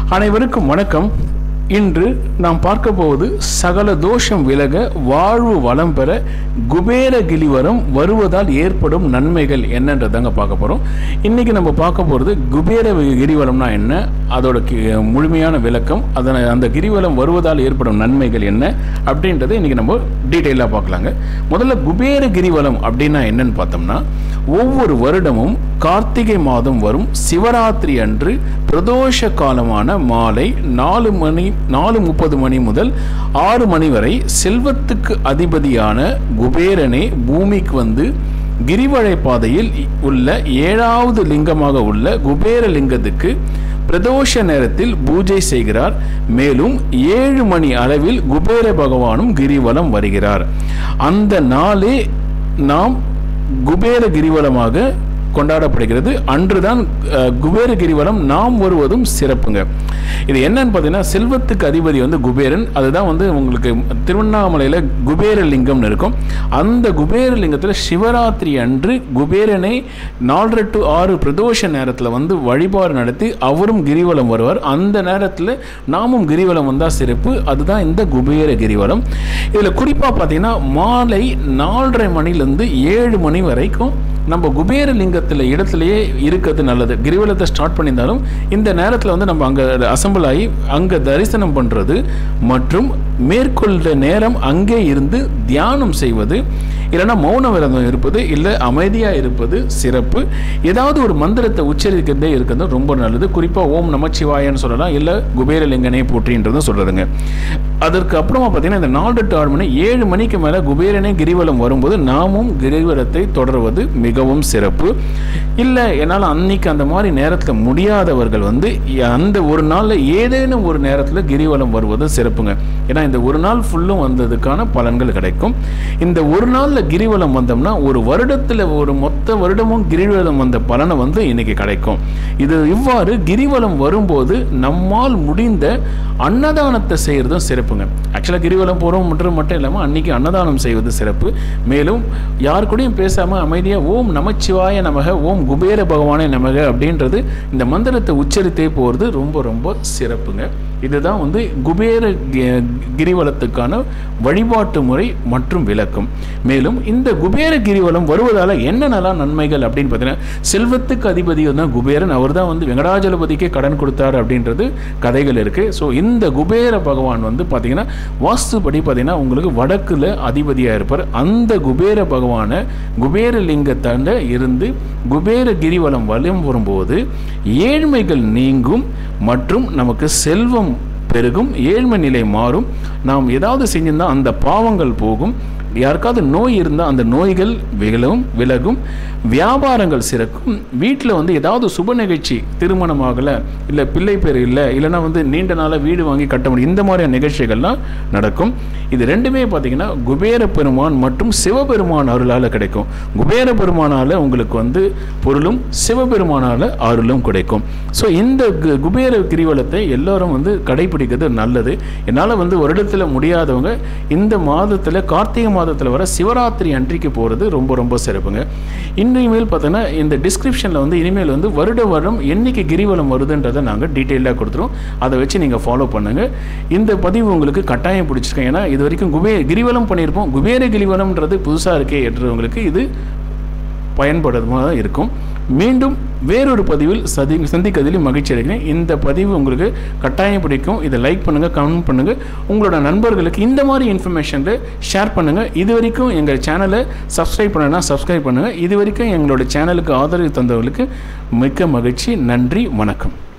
அனைவருக்கும் வணக்கம் இன்று நாம் பார்க்க போவது சகல தோஷம் விலக வாழ்வு வளம் பெற குபேர கிளிவரம் வருவதால் ஏற்படும் நன்மைகள் என்னன்றதாங்க பார்க்க போகிறோம் இன்றைக்கி நம்ம பார்க்க போகிறது குபேர கிரிவலம்னா என்ன அதோட கி- முழுமையான விளக்கம் அதனை அந்த கிரிவலம் வருவதால் ஏற்படும் நன்மைகள் என்ன அப்படின்றத இன்றைக்கி நம்ம டீட்டெயிலாக பார்க்கலாங்க முதல்ல குபேர கிரிவலம் அப்படின்னா என்னன்னு பார்த்தோம்னா ஒவ்வொரு வருடமும் கார்த்திகை மாதம் வரும் சிவராத்திரி அன்று பிரதோஷ காலமான மாலை நாலு மணி நாலு முப்பது மணி முதல் ஆறு மணி வரை செல்வத்துக்கு அதிபதியான குபேரனே பூமிக்கு வந்து கிரிவழை பாதையில் உள்ள ஏழாவது லிங்கமாக உள்ள குபேர லிங்கத்துக்கு பிரதோஷ நேரத்தில் பூஜை செய்கிறார் மேலும் ஏழு மணி அளவில் குபேர பகவானும் கிரிவலம் வருகிறார் அந்த நாளே நாம் குபேர கிரிவலமாக கொண்டாடப்படுகிறது அன்றுதான் அஹ், குபேர கிரிவலம் நாம் வருவதும் சிறப்புங்க இது என்னன்னு பார்த்தீங்கன்னா செல்வத்துக்கு அதிபதி வந்து குபேரன் அதுதான் வந்து உங்களுக்கு திருவண்ணாமலையில் குபேர லிங்கம்னு இருக்கும் அந்த குபேர லிங்கத்தில் சிவராத்திரி அன்று குபேரனை நாலரை டு ஆறு பிரதோஷ நேரத்தில் வந்து வழிபாடு நடத்தி அவரும் கிரிவலம் வருவார் அந்த நேரத்தில் நாமும் கிரிவலம் வந்தால் சிறப்பு அதுதான் இந்த குபேர கிரிவலம் இதில் குறிப்பாக பார்த்தீங்கன்னா மாலை நாலரை மணிலேருந்து ஏழு மணி வரைக்கும் நம்ம குபேர லிங்கத்தில் இடத்துலையே இருக்கிறது நல்லது கிரிவலத்தை ஸ்டார்ட் பண்ணியிருந்தாலும் இந்த நேரத்தில் வந்து நம்ம அங்கே அசம்பிள் ஆகி அங்கே தரிசனம் பண்ணுறது மற்றும் மேற்கொள்கிற நேரம் அங்கே இருந்து தியானம் செய்வது இல்லைன்னா மௌன விரதம் இருப்பது இல்லை அமைதியாக இருப்பது சிறப்பு ஏதாவது ஒரு மந்திரத்தை உச்சரிக்கிறதே இருக்கிறது ரொம்ப நல்லது குறிப்பாக ஓம் நமச்சிவாயன்னு சொல்லலாம் இல்லை குபேரலிங்கனே போற்றின்றதும் சொல்கிறதுங்க அதற்கு அப்புறமா பார்த்தீங்கன்னா இந்த நாலு டு ஆறு மணி ஏழு மணிக்கு மேலே குபேரனே கிரிவலம் வரும்போது நாமும் கிரிவலத்தை தொடர்வது மிகவும் சிறப்பு இல்லை என்னால் அன்னைக்கு அந்த மாதிரி நேரத்தில் முடியாதவர்கள் வந்து அந்த ஒரு நாளில் ஏதேனும் ஒரு நேரத்தில் கிரிவலம் வருவது சிறப்புங்க ஏன்னா இந்த ஒரு நாள் ஃபுல்லும் வந்ததுக்கான பலன்கள் கிடைக்கும் இந்த ஒரு நாளில் கிரிவலம் வந்தோம்னா ஒரு வருடத்தில் ஒரு மொத்த வருடமும் கிரிவலம் வந்த பலனை வந்து இன்னைக்கு கிடைக்கும் இது இவ்வாறு கிரிவலம் வரும்போது நம்மால் முடிந்த அன்னதானத்தை செய்கிறதும் சிறப்புங்க ஆக்சுவலாக கிரிவலம் போகிறோம் மற்றும் மட்டும் இல்லாமல் அன்னைக்கு அன்னதானம் செய்வது சிறப்பு மேலும் யார் கூடயும் பேசாமல் அமைதியாக ஓம் நமச்சிவாய நமக ஓம் குபேர பகவானே நமக அப்படின்றது இந்த மந்திரத்தை உச்சரித்தே போகிறது ரொம்ப ரொம்ப சிறப்புங்க இதுதான் வந்து குபேர கி- கிரிவலத்துக்கான வழிபாட்டு முறை மற்றும் விளக்கம் மேலும் இந்த குபேர கிரிவலம் வருவதால் என்னென்னலாம் நன்மைகள் அப்படின்னு பார்த்தீங்கன்னா செல்வத்துக்கு அதிபதி தான் குபேரன் அவர் தான் வந்து வெங்கடாஜலபதிக்கே கடன் கொடுத்தாரு அப்படின்றது கதைகள் இருக்குது ஸோ இந்த குபேர பகவான் வந்து பார்த்தீங்கன்னா வாஸ்துபடி பார்த்தீங்கன்னா உங்களுக்கு வடக்குல அதிபதியாக இருப்பார் அந்த குபேர பகவானை குபேர லிங்கத்தாண்ட இருந்து குபேர கிரிவலம் வலம் வரும்போது ஏழ்மைகள் நீங்கும் மற்றும் நமக்கு செல்வம் பெருகும் ஏழ்மை நிலை மாறும் நாம் ஏதாவது செஞ்சிருந்தால் அந்த பாவங்கள் போகும் யாருக்காவது நோய் இருந்தால் அந்த நோய்கள் விலகும் விலகும் வியாபாரங்கள் சிறக்கும் வீட்டில் வந்து ஏதாவது சுப நிகழ்ச்சி திருமணம் ஆகலை இல்லை பிள்ளை பேர் இல்லை இல்லைன்னா வந்து நீண்ட நாளாக வீடு வாங்கி கட்ட முடியும் இந்த மாதிரியான நிகழ்ச்சிகள்லாம் நடக்கும் இது ரெண்டுமே பார்த்தீங்கன்னா குபேர பெருமான் மற்றும் சிவபெருமான் அருளால் கிடைக்கும் குபேர பெருமானால் உங்களுக்கு வந்து பொருளும் சிவபெருமானால் அருளும் கிடைக்கும் ஸோ இந்த கு- குபேர கிரிவலத்தை எல்லாரும் வந்து கடைபிடிக்கிறது நல்லது என்னால் வந்து வருடத்தில் முடியாதவங்க இந்த மாதத்தில் கார்த்திகை மாதத்தில் வர சிவராத்திரி அன்றைக்கு போகிறது ரொம்ப ரொம்ப சிறப்புங்க இனிமேல் பார்த்தோன்னா இந்த டிஸ்கிரிப்ஷனில் வந்து இனிமேல் வந்து வருட வருடம் என்னைக்கு கிரிவலம் வருதுன்றதை நாங்கள் டீட்டெயிலாக கொடுத்துருவோம் அதை வச்சு நீங்கள் ஃபாலோ பண்ணுங்கள் இந்த பதிவு உங்களுக்கு கட்டாயம் பிடிச்சிருக்கேன் ஏன்னா இது வரைக்கும் குபே கிரிவலம் பண்ணியிருப்போம் குபேர கிரிவலம்ன்றது புதுசாக இருக்கே என்றவங்களுக்கு இது பயன்படுறதுமாக இருக்கும் மீண்டும் வேறொரு பதிவில் சதி சந்திக்கதிலும் மகிழ்ச்சி அடைகிறேன் இந்த பதிவு உங்களுக்கு கட்டாயம் பிடிக்கும் இதை லைக் பண்ணுங்கள் கமெண்ட் பண்ணுங்கள் உங்களோட நண்பர்களுக்கு இந்த மாதிரி இன்ஃபர்மேஷனில் ஷேர் பண்ணுங்கள் இது வரைக்கும் எங்கள் சேனலை சப்ஸ்கிரைப் பண்ணனா சப்ஸ்கிரைப் பண்ணுங்கள் இது வரைக்கும் எங்களோட சேனலுக்கு ஆதரவு தந்தவர்களுக்கு மிக்க மகிழ்ச்சி நன்றி வணக்கம்